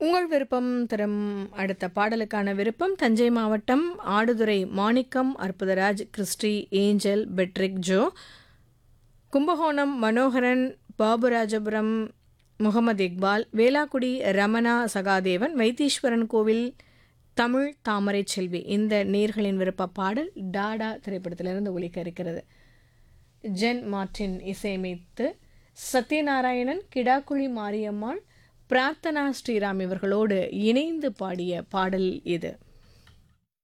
உங்கள் விருப்பம் தரும் அடுத்த பாடலுக்கான விருப்பம் தஞ்சை மாவட்டம் Aduthurai Manickam Arputharaj Christy Angel Patrick Joe Kumbakonam Manoharan Baburajapuram Mohammed Iqbal Velakudi Ramana Sahadevan Vaitheeswaran Koil Tamil தாமரை செல்வி இந்த நேர்களின் விருப்ப பாடல் டாடா திரைப்படத்திலிருந்து ஒலிக்க இருக்கிறது ஜென் மார்டின் இசையமைத்து சத்யநாராயணன் கிடாக்குழி மாரியம்மாள் பிரார்த்தனா ஸ்ரீராம் இவர்களோடு இணைந்து பாடிய பாடல் இது